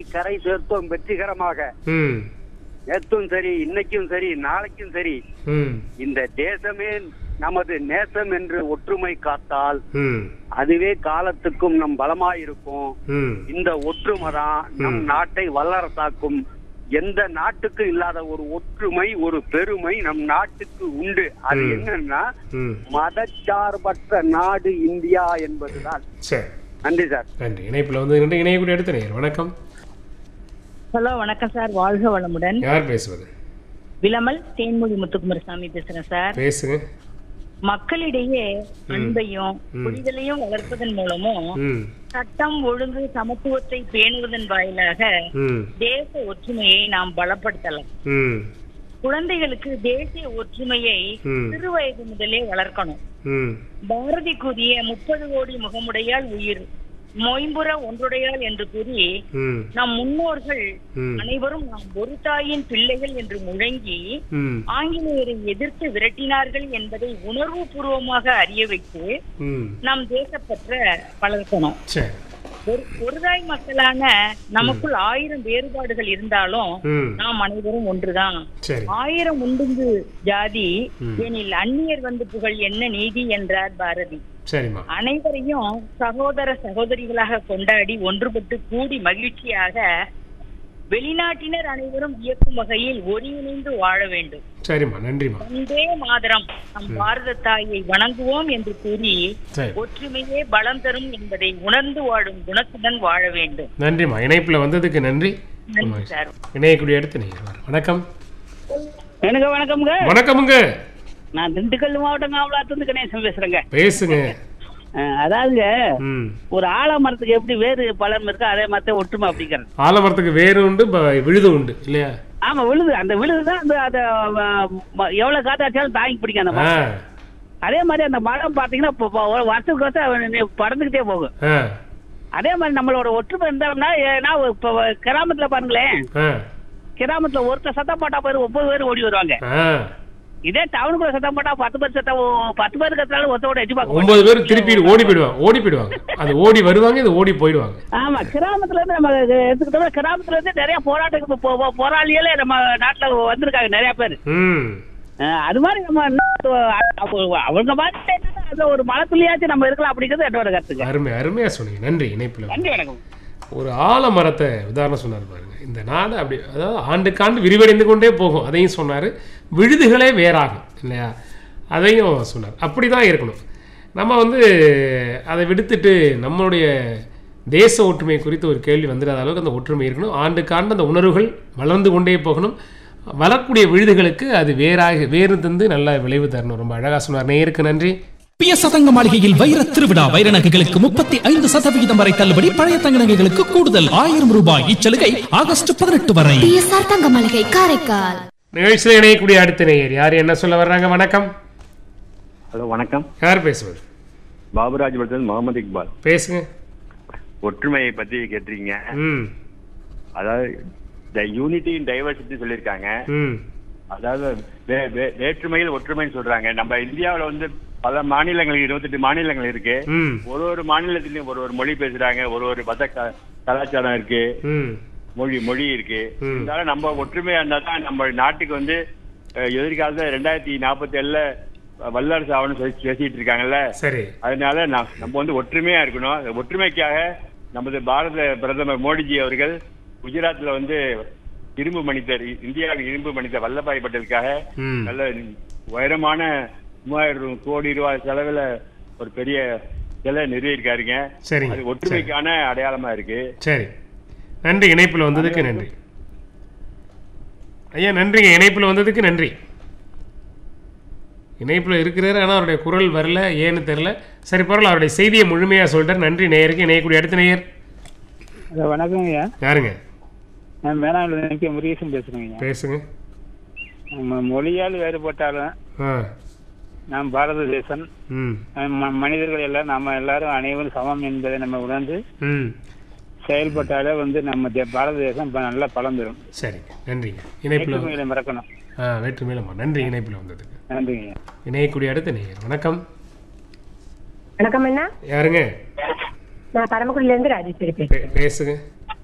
கரை சேர்த்தோம் வெற்றிகரமாக ம் நேற்றும் சரி இன்னைக்கும் சரி நாளைக்கும் சரி ம் இந்த தேசமே நமது நேசம் என்று ஒற்றுமை காத்தால் ம் அதுவே காலத்துக்கும் நம் பலமாயிருக்கும் ம் இந்த ஒற்றுமை தான் நம் ம். நாட்டை வல்லரசாக்கும் எந்த நாட்டுக்கும் இல்லாத ஒரு ஒற்றுமை ஒரு பெருமை நம் நாட்டுக்கு உண்டு அது ம். என்னன்னா ம் மதச்சார்பற்ற நாடு இந்தியா என்பதுதான் சரி நன்றி சார் நன்றி இணைப்பில் வந்து நின்று இணையக்கூடிய அடுத்த நேர் வணக்கம் ஹலோ வணக்கம் சார் வாழ்க வளமுடன் யார் பேசுவது விலமல் தேன்மொழி முத்துக்குமாரசாமி பேசுறேன் சார் பேசுங்க மக்களிடையே அன்பையும் ம். புரிதலையும் வளர்ப்பதன் மூலமும் ம் சட்டம் ஒழுங்கு சமத்துவத்தை பேணுவதன் வாயிலாக ம் தேச ஒற்றுமையை நாம் பலப்படுத்தலாம் ம் குழந்தைகளுக்கு தேசிய ஒற்றுமையை ம். சிறு வயது முதலே வளர்க்கணும் ம் பாரதி கூறிய முப்பது கோடி முகமுடையால் உயிர் மொயம்புற ஒன்றுடையாள் என்று கூறி ம் நம் முன்னோர்கள் ம் அனைவரும் நாம் ஒரு தாயின் பிள்ளைகள் என்று முழங்கி ம் ஆங்கிலேயரை எதிர்த்து விரட்டினார்கள் என்பதை உணர்வு பூர்வமாக அறிய வைத்து ம் நம் தேசப்பற்ற வளர்க்கணும் சரி ஒரு ஒருதாய் மக்களான நமக்குள் ஆயிரம் வேறுபாடுகள் இருந்தாலும் ம் நாம் அனைவரும் ஒன்றுதான் சரி ஆயிரம் உண்டுங்கு ஜாதி ம். எனில் அந்நியர் வந்து புகழ் என்ன நீதி என்றார் பாரதி சரிம்மா அனைவரையும் சகோதர சகோதரிகளாக கொண்டாடி ஒன்றுபட்டு கூடி மகிழ்ச்சியாக வெளிநாட்டினர் அனைவரும் வியக்கும் வகையில் ஒருங்கிணைந்து வாழ வேண்டும் சரிம்மா நன்றிம்மா வந்தே மாதரம் நம் பாரத தாயை வணங்குவோம் என்று கூறி சரி ஒற்றுமையே பலம் தரும் என்பதை உணர்ந்து வாழும் குணத்துடன் வாழ வேண்டும் நன்றிம்மா இணைப்பில் வந்ததுக்கு நன்றி நன்றி சார் இணையக்கூடிய அடுத்த நேர் வணக்கம் எனக்கு வணக்கம்ங்க வணக்கமுங்க நான் திண்டுக்கல் மாவட்டம் காவலாத்திருந்து கணேசன் பேசுறேங்க பேசுங்க அஹ், அதாவதுங்க ம் ஒரு ஆலமரத்துக்கு எப்படி வேறு பலன் இருக்கோ அதே மாதிரி தான் ஒற்றுமை அப்படிங்கிறது ஆலமரத்துக்கு வேறு உண்டு ப- விழுது உண்டு இல்லையா ஆமா விழுது அந்த விழுது தான் அந்த அதை ம- எவ்வளவு காத்தாச்சாலும் தாங்கி பிடிக்கும் அந்த ஆ மரம் அதே மாதிரி அந்த மரம் பாத்தீங்கன்னா இப்போ இப்போ ஒரு வருஷத்துக்கு வருஷம் பறந்துகிட்டே போகும் ஆ அதே மாதிரி நம்மளோட ஒற்றுமை இருந்தோம்னா ஏன்னா இப்போ கிராமத்துல பாருங்களேன் ஆ கிராமத்துல ஒருத்தர் சத்தம் போட்டா பேர் ஒன்பது பேர் ஓடி வருவாங்க ஆ இதே டவுனுக்குள்ள சத்தம் போட்டா பத்து பேர் சத்தம் பத்து பேர் கத்துனாலும் ஒருத்தோட எட்டி பார்க்க ஒன்பது பேர் திருப்பி ஓடி போயிடுவாங்க ஓடி போயிடுவாங்க அது ஓடி வருவாங்க இது ஓடி போயிடுவாங்க ஆமா கிராமத்துல இருந்து நம்ம எடுத்துக்கிட்டோம்னா கிராமத்துல இருந்து நிறைய போராட்டத்துக்கு போ- போ- போராளிகளே நம்ம நாட்டுல வந்திருக்காங்க நிறைய பேர் ம் அஹ் அது மாதிரி நம்ம இன்னும் அப்போ அவங்க மாதிரி என்னன்னா, அதுல ஒரு மலத்துள்ளியாச்சும் நம்ம இருக்கலாம் அப்படிங்கிறது என்னோட கருத்துங்க அருமை அருமையா சொன்னீங்க நன்றி இணைப்பில் நன்றி வணக்கம் ஒரு ஆலமரத்தை உதாரணம் சொன்னார் பாருங்க இந்த நாடு அப்படி அதாவது ஆண்டுக்காண்டு விரிவடைந்து கொண்டே போகும் அதையும் சொன்னார் விழுதுகளே வேறாகும் இல்லையா அதையும் சொன்னார் அப்படி தான் இருக்கணும் நம்ம வந்து அதை விடுத்துட்டு நம்மளுடைய தேச ஒற்றுமை குறித்து ஒரு கேள்வி வந்துடாத அளவுக்கு அந்த ஒற்றுமை இருக்கணும் ஆண்டுக்காண்டு அந்த உணர்வுகள் வளர்ந்து கொண்டே போகணும் வளரக்கூடிய விழுதுகளுக்கு அது வேறாக வேறு தந்து நல்ல விளைவு தரணும் ரொம்ப அழகாக சொன்னார் நேருக்கு நன்றி பிய சதங்க மாளிகையில் வைர திருவிழா வைர நகைகளுக்கு முப்பத்தி ஐந்து சதவிகிதம் வரை தள்ளுபடி பழைய தங்க நகைகளுக்கு கூடுதல் ஆயிரம் ரூபாய் இச்சலுகை ஆகஸ்ட் பதினெட்டு வரை பிஎஸ்ஆர் தங்க மளிகை காரைக்கால் நிகழ்ச்சியில் இணையக்கூடிய அடுத்த நேயர் யார் என்ன சொல்ல வர்றாங்க வணக்கம் ஹலோ வணக்கம் யார் பேசுவது பாபுராஜபுரத்தில் முகமது இக்பால் பேசுங்க ஒற்றுமையை பத்தி கேட்டிருக்கீங்க ம் அதாவது த யூனிட்டி இன் டைவர்சிட்டி சொல்லியிருக்காங்க ம் அதாவது வே- வே- வேற்றுமையில் ஒற்றுமைன்னு சொல்றாங்க நம்ம இந்தியாவுல வந்து பல மாநிலங்கள் இருபத்தெட்டு மாநிலங்கள் இருக்கு ம் ஒரு ஒரு மாநிலத்திலயும் ஒரு ஒரு மொழி பேசுறாங்க ஒரு ஒரு மத க- கலாச்சாரம் இருக்கு ம் மொழி மொழி இருக்கு ம். இருந்தாலும் நம்ம ஒற்றுமையா இருந்தா தான் நம்ம நாட்டுக்கு வந்து அஹ், எதிர்காலத்துல ரெண்டாயிரத்தி நாற்பத்தி ஏழுல வல்லரசு ஆகணும்னு சொல்லி பேசிட்டு இருக்காங்கல்ல சரி அதனால நான் நம்ம வந்து ஒற்றுமையா இருக்கணும் அந்த ஒற்றுமைக்காக நமது பாரத பிரதமர் மோடிஜி அவர்கள் குஜராத்ல வந்து இரும்பு மனிதர் இந்தியாவின் இரும்பு மனிதர் வல்லபாய் பட்டேலுக்காக ம் நல்ல உயரமான மூவாயிரம் கோடி ரூபாய் செலவுல ஒரு பெரிய சிலை நிறுவியிருக்காருங்க சரிங்க அது ஒற்றுமைக்கான அடையாளமா இருக்கு சரி நன்றி இணைப்பில் வந்ததுக்கு நன்றி ஐயா நன்றிங்க இணைப்பில் வந்ததுக்கு நன்றி இணைப்பில் இருக்கிறாரு ஆனால் அவருடைய குரல் வரல ஏன்னு தெரில சரி பரவாயில்ல அவருடைய செய்தியை முழுமையாக சொல்லிட்டார் நன்றி நேயருக்கு இணையக்கூடிய அடுத்த நேயர் வணக்கம் ஐயா யாருங்க நான் மேலாண்மை நினைக்க முருகேசன் பேசுறேங்க பேசுங்க நம்ம மொழியால் வேறுபட்டாலும் ஆ நாம் பாரத தேசம் ம் ம- மனிதர்கள் எல்லாம் நம்ம எல்லாரும் அனைவரும் சமம் என்பதை நம்ம உணர்ந்து ம் செயல்பட்டாலே வந்து நம்ம தே- பாரத தேசம் ப- நல்லா பலம் பெறும் சரிங்க நன்றிங்க இணைப்பில் வேற்றுமைகளை மறக்கணும் ஆ வேற்றுமையிலம்மா நன்றி இணைப்பில் வந்ததுக்கு நன்றிங்க இணையக்கூடிய அடுத்த நேயர் வணக்கம் வணக்கம் அண்ணா யாருங்க நான் பரமக்குடியில இருந்து ராஜேஸ்வரி பேசுறேன் பே- பேசுங்க